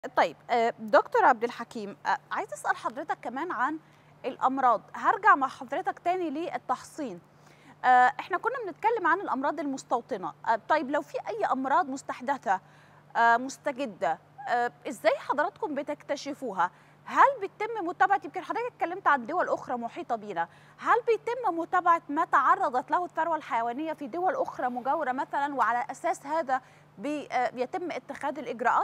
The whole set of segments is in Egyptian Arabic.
طيب آه، دكتور عبد الحكيم آه، عايز اسال حضرتك كمان عن الامراض هرجع مع حضرتك تاني للتحصين آه، احنا كنا بنتكلم عن الامراض المستوطنه آه، طيب لو في اي امراض مستحدثه آه، مستجده آه، ازاي حضراتكم بتكتشفوها هل بيتم متابعه يمكن حضرتك اتكلمت عن دول اخرى محيطه بينا هل بيتم متابعه ما تعرضت له الثروه الحيوانيه في دول اخرى مجاوره مثلا وعلى اساس هذا بي- آه، بيتم اتخاذ الاجراءات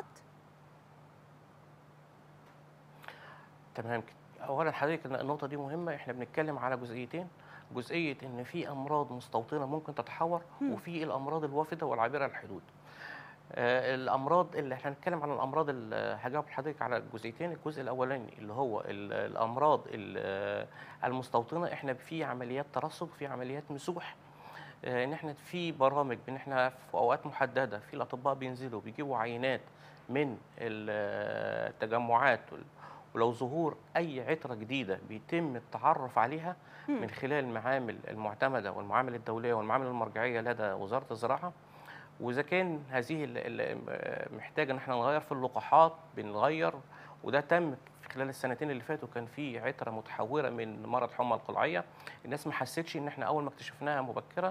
تمام كده اولا حضرتك إن النقطه دي مهمه احنا بنتكلم على جزئيتين جزئيه ان في امراض مستوطنه ممكن تتحور مم. وفي الامراض الوافده والعابره للحدود آه، الامراض اللي احنا هنتكلم عن الامراض اللي هجاوب حضرتك على الجزئيتين الجزء الاولاني اللي هو ال- الامراض ال- آه، المستوطنه احنا في عمليات ترسب في عمليات مسوح آه، ان احنا في برامج ان احنا في اوقات محدده في الاطباء بينزلوا بيجيبوا عينات من ال- آه، التجمعات وال- ولو ظهور اي عطره جديده بيتم التعرف عليها مم. من خلال المعامل المعتمده والمعامل الدوليه والمعامل المرجعيه لدى وزاره الزراعه واذا كان هذه ال- ال- محتاجه ان احنا نغير في اللقاحات بنغير وده تم في خلال السنتين اللي فاتوا كان في عتره متحوره من مرض حمى القلعيه الناس ما حستش ان احنا اول ما اكتشفناها مبكرا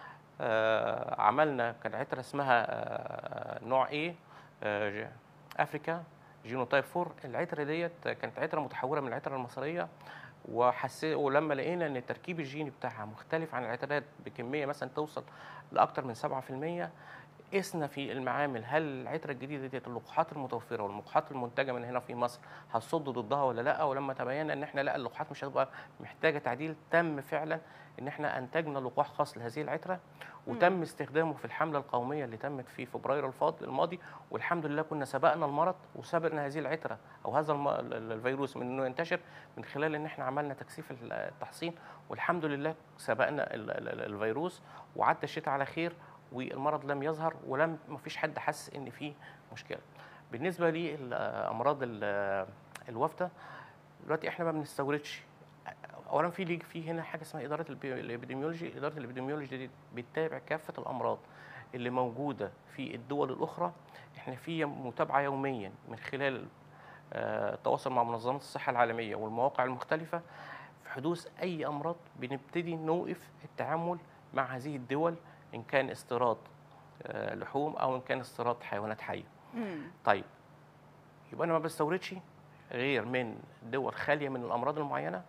آه، عملنا كان عتره اسمها آه، نوع ايه آه، ج- افريكا جينوتايب 4 العتره ديت كانت عتره متحوره من العتره المصريه وحسيت ولما لقينا ان التركيب الجيني بتاعها مختلف عن العترات بكميه مثلا توصل لاكثر من 7% قسنا في المعامل هل العتره الجديده ديت اللقاحات المتوفره واللقاحات المنتجه من هنا في مصر هتصد ضدها ولا لا ولما تبين ان احنا لا اللقاحات مش هتبقى محتاجه تعديل تم فعلا ان احنا انتجنا لقاح خاص لهذه العتره وتم استخدامه في الحمله القوميه اللي تمت في فبراير الفاض- الماضي والحمد لله كنا سبقنا المرض وسبقنا هذه العتره او هذا الم- ال- ال- الفيروس من انه ينتشر من خلال ان احنا عملنا تكثيف ال- التحصين والحمد لله سبقنا ال- ال- ال- الفيروس وعدى الشتاء على خير والمرض لم يظهر ولم ما فيش حد حس ان في مشكله بالنسبه للامراض الوافده دلوقتي احنا ما بنستوردش اولا في ليج في هنا حاجه اسمها اداره البي- الابيديميولوجي اداره الابيديميولوجي دي بتتابع كافه الامراض اللي موجوده في الدول الاخرى احنا في متابعه يوميا من خلال آه، التواصل مع منظمات الصحه العالميه والمواقع المختلفه في حدوث اي امراض بنبتدي نوقف التعامل مع هذه الدول ان كان استيراد آه، لحوم او ان كان استيراد حيوانات حيه مم. طيب يبقى انا ما بستوردش غير من دول خاليه من الامراض المعينه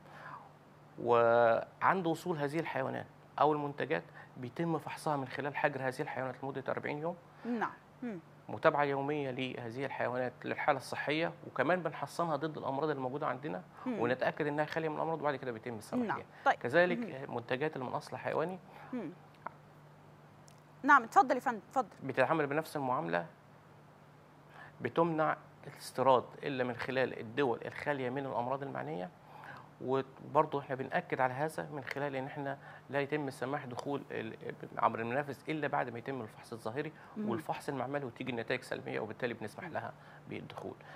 وعند وصول هذه الحيوانات او المنتجات بيتم فحصها من خلال حجر هذه الحيوانات لمده 40 يوم نعم مم. متابعه يوميه لهذه الحيوانات للحاله الصحيه وكمان بنحصنها ضد الامراض الموجوده عندنا مم. ونتاكد انها خاليه من الامراض وبعد كده بيتم السماح نعم بيها طيب كذلك منتجات اللي من اصل حيواني مم. نعم اتفضل يا فندم اتفضل بتتعامل بنفس المعامله بتمنع الاستيراد الا من خلال الدول الخاليه من الامراض المعنيه وبرضه احنا بناكد على هذا من خلال ان احنا لا يتم السماح دخول ال- عبر المنافذ الا بعد ما يتم الفحص الظاهري مم. والفحص المعملي وتيجي النتائج سلبيه وبالتالي بنسمح لها بالدخول